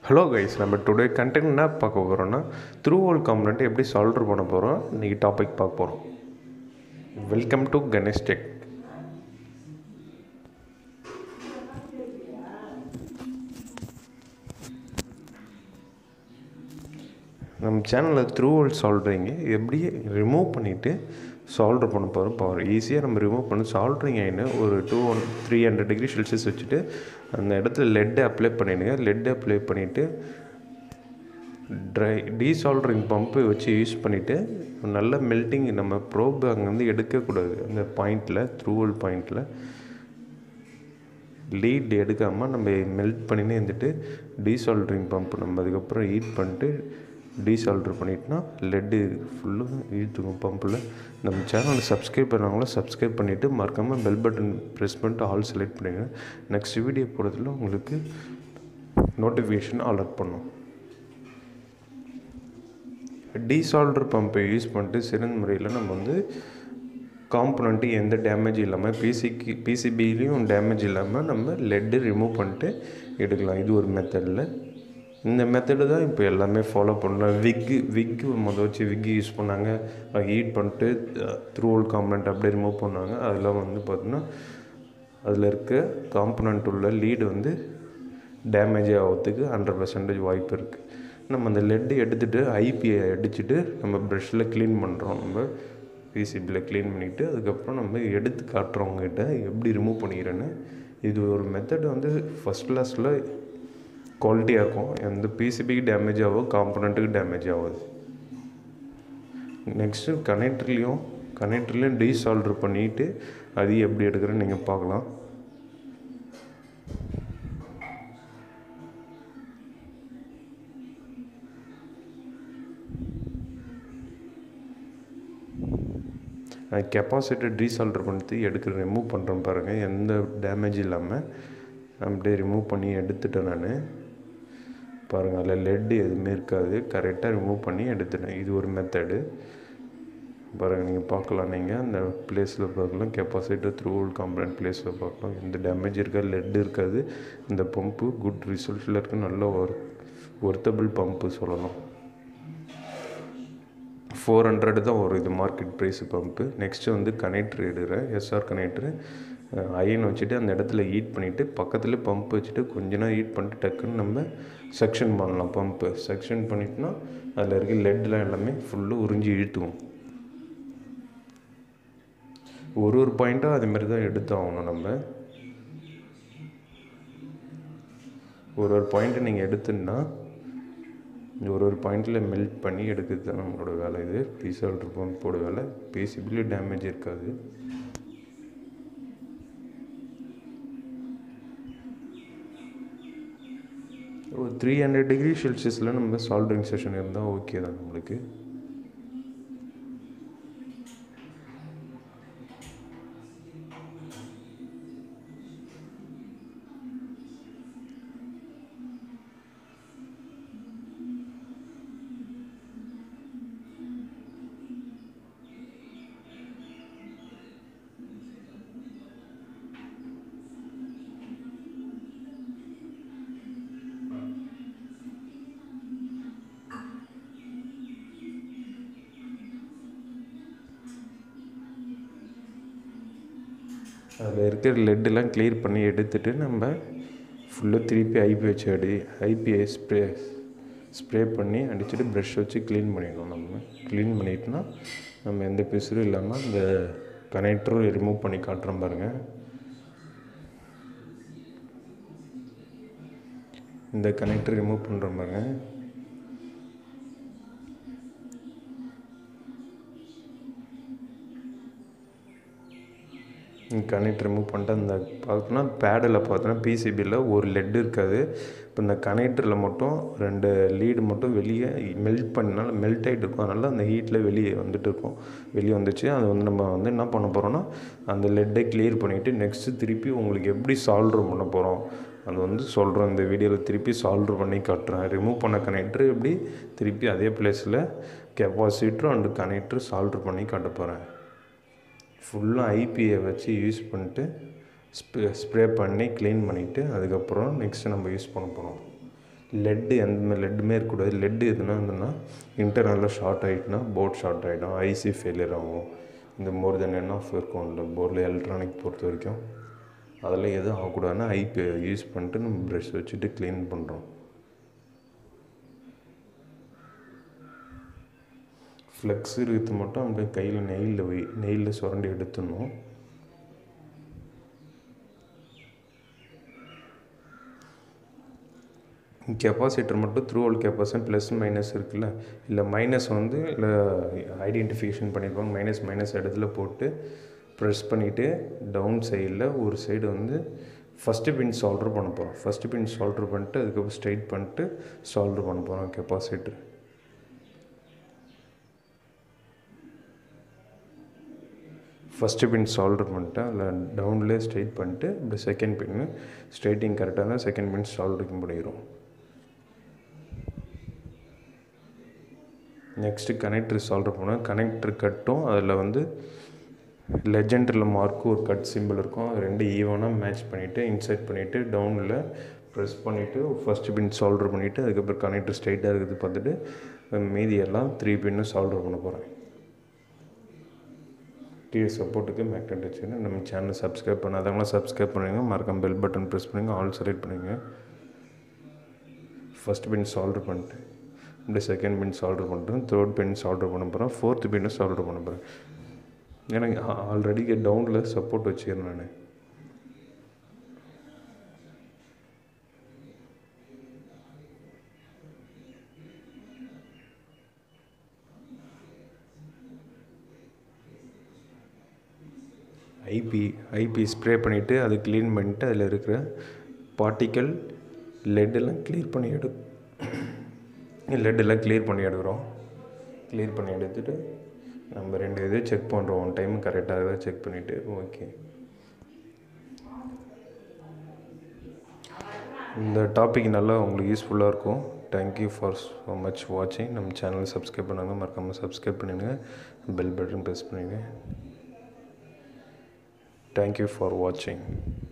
Hello guys நம்ம today content என்ன பார்க்க போகிறோம்னா த்ரூ ஹோல் காம்பனண்ட் எப்படி சால்வ் பண்ண போகிறோம் இன்றைக்கி டாபிக் பார்க்க போகிறோம் வெல்கம் டு கணேஷ் டெக் நம்ம சேனலில் த்ரூ ஹோல் சால்ட்ரிங்க எப்படி ரிமூவ் பண்ணிவிட்டு சால்ட்ரு பண்ண போகிறோம் பவர் ஈஸியாக நம்ம ரிமூவ் பண்ணி சால்ட்ரிங் ஆயின்னு ஒரு two one three hundred degree Celsius வச்சுட்டு அந்த இடத்துல லெட்டு அப்ளை பண்ணிவிடுங்க லெட்டு அப்ளை பண்ணிவிட்டு ட்ரை டீசால்ட்ரிங் பம்பு வச்சு யூஸ் பண்ணிவிட்டு நல்ல மெல்ட்டிங் நம்ம ப்ரோப் அங்கேருந்து எடுக்கக்கூடாது அந்த பாயிண்டில் த்ரூவல் பாயிண்டில் லீட் எடுக்காமல் நம்ம மெல்ட் பண்ணினே இருந்துட்டு டீசால்ட்ரிங் பம்ப் நம்ம அதுக்கப்புறம் ஹீட் பண்ணிட்டு டீசால்ட்ரு பண்ணிட்டோன்னா லெட்டு ஃபுல்லும் இழுத்துக்கும் பம்பில் நம்ம சேனலை சப்ஸ்கிரைப் பண்ணவங்களும் சப்ஸ்கிரைப் பண்ணிவிட்டு மறக்காமல் பெல் பட்டன் ப்ரெஸ் பண்ணிட்டு ஆல் செலக்ட் பண்ணிடுங்க நெக்ஸ்ட் வீடியோ போடுறதுல உங்களுக்கு நோட்டிஃபிகேஷன் அலர்ட் பண்ணும் டீசால்டர் பம்பை யூஸ் பண்ணிட்டு சிறந்த முறையில் நம்ம வந்து காம்பனண்ட்டு எந்த டேமேஜ் இல்லாமல் பிசிக்கு பிசிபிலையும் டேமேஜ் இல்லாமல் நம்ம லெட்டு ரிமூவ் பண்ணிட்டு எடுக்கலாம் இது ஒரு மெத்தடில் இந்த மெத்தடு தான் இப்போ எல்லாமே ஃபாலோ பண்ணலாம் விக்கு விக்கு மொதல் வச்சு விக்கு யூஸ் பண்ணாங்க ஹீட் பண்ணிட்டு த்ரூ ஹோல் காம்பனண்ட் அப்படியே ரிமூவ் பண்ணாங்க அதெல்லாம் வந்து பார்த்திங்கன்னா அதில் இருக்க காம்பனண்ட் உள்ள லீடு வந்து டேமேஜ் ஆகிறதுக்கு ஹண்ட்ரட் பர்சன்டேஜ் வாய்ப்பு இருக்குது நம்ம அந்த லெட்டு எடுத்துகிட்டு ஐபிஐ அடிச்சுட்டு நம்ம ப்ரெஷ்ஷில் க்ளீன் பண்ணுறோம் நம்ம பிசிபியில் க்ளீன் பண்ணிவிட்டு அதுக்கப்புறம் நம்ம எடுத்து காட்டுறவங்ககிட்ட எப்படி ரிமூவ் பண்ணிக்கிறேன்னு இது ஒரு மெத்தட் வந்து ஃபஸ்ட் கிளாஸில் குவாலிட்டியாக இருக்கும் எந்த பிசிபிக்கு டேமேஜ் ஆகும் காம்பனண்ட்டுக்கு டேமேஜ் ஆகாது நெக்ஸ்ட்டு கனெக்டர்லேயும் கனெக்டர்லேயும் டீசால்ட்ரு பண்ணிவிட்டு அது எப்படி எடுக்கிறேன்னு நீங்கள் பார்க்கலாம் கெப்பாசிட்டி டீசால்டர் பண்ணிட்டு எடுக்கிற ரிமூவ் பண்ணுறேன் பாருங்கள் எந்த டேமேஜ் இல்லாமல் அப்படியே ரிமூவ் பண்ணி எடுத்துட்டேன் நான் பாருங்கள் அதில் லெட்டு எதுவுமே இருக்காது கரெக்டாக ரிமூவ் பண்ணி எடுத்துட்டேன் இது ஒரு மெத்தடு பாருங்கள் நீங்கள் பார்க்கலாம் நீங்கள் அந்த பிளேஸில் பார்க்கலாம் கெப்பாசிட்டர் த்ரூ ஹோல் காம்பனண்ட் பிளேஸில் பார்க்கலாம் எந்த டேமேஜ் இருக்காது லெட்டு இருக்காது இந்த பம்பு குட் ரிசல்ட்டில் இருக்க நல்ல ஒரு ஒர்த்தபிள் பம்பு சொல்லலாம் ஃபோர் ஹண்ட்ரட் தான் வரும் இது மார்க்கெட் ப்ரைஸ் பம்ப்பு நெக்ஸ்ட்டு வந்து கனெக்ட்ரு எடுக்கிறேன் எஸ்ஆர் கனெக்ட்ரு அயன் வச்சுட்டு அந்த இடத்துல ஹீட் பண்ணிவிட்டு பக்கத்தில் பம்ப் வச்சுட்டு கொஞ்ச நேரம் ஹீட் பண்ணிட்டு டக்குன்னு நம்ம செக்ஷன் பண்ணலாம் பம்ப்பு செக்ஷன் பண்ணிட்டோன்னா அதில் இருக்க லெட்லாம் எல்லாமே ஃபுல்லு உறிஞ்சி இழுத்துக்கும் ஒரு ஒரு பாயிண்ட்டாக அதுமாரி தான் எடுத்து ஆகணும் நம்ம ஒரு ஒரு பாயிண்ட்டை நீங்கள் எடுத்துன்னா ஒரு ஒரு பாயிண்டில் மெல்ட் பண்ணி எடுக்கிறது தான் நம்மளோட வேலை இது பீசால்ட்ரு பம்போட வேலை பேசிபிளி டேமேஜ் இருக்காது ஒரு த்ரீ ஹண்ட்ரட் டிகிரி செல்சியஸில் நம்ம சால்ட்ரிங் செஷன் இருந்தால் ஓகே தான் நம்மளுக்கு அதில் இருக்கிற லெட்டெல்லாம் கிளியர் பண்ணி எடுத்துகிட்டு நம்ம ஃபுல்லாக திருப்பி ஐபி வச்சு அடி ஐபிஐ ஸ்ப்ரே ஸ்ப்ரே பண்ணி அடிச்சுட்டு ப்ரஷ் வச்சு க்ளீன் பண்ணிடணும் நம்ம க்ளீன் பண்ணிட்டோன்னா நம்ம எந்த பிசுறும் இல்லாமல் அந்த கனெக்டரும் ரிமூவ் பண்ணி காட்டுறோம் பாருங்கள் இந்த கனெக்டர் ரிமூவ் பண்ணுறோம் பாருங்கள் கனெக்ட் ரிமூவ் பண்ணிட்டு அந்த பார்த்தோன்னா பேடில் பார்த்தோன்னா பிசிபியில் ஒரு லெட் இருக்காது இப்போ இந்த கனெக்டரில் மட்டும் ரெண்டு லீடு மட்டும் வெளியே மெல்ட் பண்ணனால மெல்ட் ஆகிட்டு இருக்கும் அதனால் அந்த ஹீட்டில் வெளியே வந்துட்டு இருக்கும் வெளியே வந்துச்சு அது வந்து நம்ம வந்து என்ன பண்ண போகிறோன்னா அந்த லெட்டை கிளியர் பண்ணிவிட்டு நெக்ஸ்ட்டு திருப்பி உங்களுக்கு எப்படி சால்வ்ரு பண்ண போகிறோம் அது வந்து சொல்கிறோம் இந்த வீடியோவில் திருப்பி சால்வ்ரு பண்ணி காட்டுறேன் ரிமூவ் பண்ண கனெக்டர் எப்படி திருப்பி அதே பிளேஸில் கெப்பாசிட்டரும் அண்டு கனெக்டர் சால்வ்ரு பண்ணி காட்ட போகிறேன் ஃபுல்லாக ஐபிஐ வச்சு யூஸ் பண்ணிட்டு ஸ்ப்ரே ஸ்ப்ரே பண்ணி க்ளீன் பண்ணிவிட்டு அதுக்கப்புறம் நெக்ஸ்ட்டு நம்ம யூஸ் பண்ண போகிறோம் லெட்டு எந்த லெட்டுமே இருக்கக்கூடாது லெட்டு எதுனா இருந்ததுன்னா இன்டர்னலாக ஷார்ட் ஆகிட்டுனா போர்ட் ஷார்ட் ஆகிடும் ஐசி ஃபெயிலியர் ஆகும் இந்த மோர் தென் என்ன ஆஃப் இருக்கும் இந்த போர்டில் எலக்ட்ரானிக் பொறுத்த வரைக்கும் அதெல்லாம் எதுவும் ஆகக்கூடாதுன்னா ஐபி யூஸ் பண்ணிட்டு நம்ம ப்ரஷ் வச்சுட்டு க்ளீன் பண்ணுறோம் ஃப்ளெக்ஸ் இருக்கிறது மட்டும் அப்படியே கையில் நெய்யில் வை நெய்யில் சுரண்டி எடுத்துடணும் கெப்பாசிட்டர் மட்டும் through out capacity plus minus இருக்குல்ல இல்லை மைனஸ் வந்து இல்லை ஐடென்டிஃபிகேஷன் பண்ணியிருப்பாங்க மைனஸ் மைனஸ் இடத்துல போட்டு ப்ரெஸ் பண்ணிவிட்டு டவுன் சைடில் ஒரு சைடு வந்து ஃபஸ்ட்டு பின் சால்ட்ரு பண்ண போகிறோம் ஃபஸ்ட்டு பின் சால்ட்ரு பண்ணிட்டு அதுக்கப்புறம் ஸ்ட்ரைட் பண்ணிட்டு சால்ட்ரு பண்ண போகிறோம் கெப்பாசிட்டர் ஃபஸ்ட்டு பின் சால்டர் பண்ணிட்டேன் அதில் டவுன்லேயே ஸ்ட்ரைட் பண்ணிட்டு இப்படி செகண்ட் பின்னு ஸ்ட்ரைட்டிங் கரெக்டாக இருந்தால் செகண்ட் பின் சால்டரிங் பண்ணிடும் நெக்ஸ்ட்டு கனெக்டர் சால்டர் பண்ணால் கனெக்டர் கட்டும் அதில் வந்து லெஜெண்டில் மார்க்கும் ஒரு கட் சிம்பிள் இருக்கும் அது ரெண்டு ஈவனாக மேட்ச் பண்ணிவிட்டு இன்சர்ட் பண்ணிவிட்டு டவுனில் ப்ரெஸ் பண்ணிவிட்டு ஃபஸ்ட்டு பின் சால்டர் பண்ணிவிட்டு அதுக்கப்புறம் கனெக்டர் ஸ்ட்ரைட்டாக இருக்குது பார்த்துட்டு மீதியெல்லாம் த்ரீ பின்னும் சால்டர் பண்ண போகிறேன் டிவி சப்போர்ட்டுக்கு மேக்னெட் வச்சுக்கணும் நம்ம சேனலை சப்ஸ்கிரைப் பண்ணாதவங்களாம் சப்ஸ்கிரைப் பண்ணுங்க மறக்காம பெல் பட்டன் ப்ரெஸ் பண்ணுங்க ஆல் செலக்ட் பண்ணுங்க ஃபஸ்ட் பின் சால்டர் பண்ணிட்டு இப்படி செகண்ட் பின் சால்டர் பண்ணுறேன் தேர்ட் பின் சால்டர் பண்ண போகிறேன் ஃபோர்த் பின்னு சால்டர் பண்ண போகிறேன் எனக்கு ஆல்ரெடி டவுனில் சப்போர்ட் வச்சுக்கிறேன் நான் ஐபி ஐபி ஸ்ப்ரே பண்ணிவிட்டு அதை க்ளீன் பண்ணிவிட்டு அதில் இருக்கிற பார்ட்டிக்கல் லெட்டெல்லாம் க்ளியர் பண்ணி எடு லெட்டெல்லாம் க்ளியர் பண்ணி எடுக்கிறோம் க்ளியர் பண்ணி எடுத்துகிட்டு நம்ம ரெண்டு இது செக் பண்ணுறோம் ஒன் டைம் கரெக்டாக தான் செக் பண்ணிவிட்டு ஓகே இந்த டாபிக் நல்லா உங்களுக்கு யூஸ்ஃபுல்லாக இருக்கும் தேங்க்யூ ஃபார் ஸோ மச் வாட்சிங் நம்ம சேனலை சப்ஸ்கிரைப் பண்ணாங்க மறக்காமல் சப்ஸ்கிரைப் பண்ணிடுங்க பெல் பட்டன் ப்ரெஸ் பண்ணிடுங்க Thank you for watching.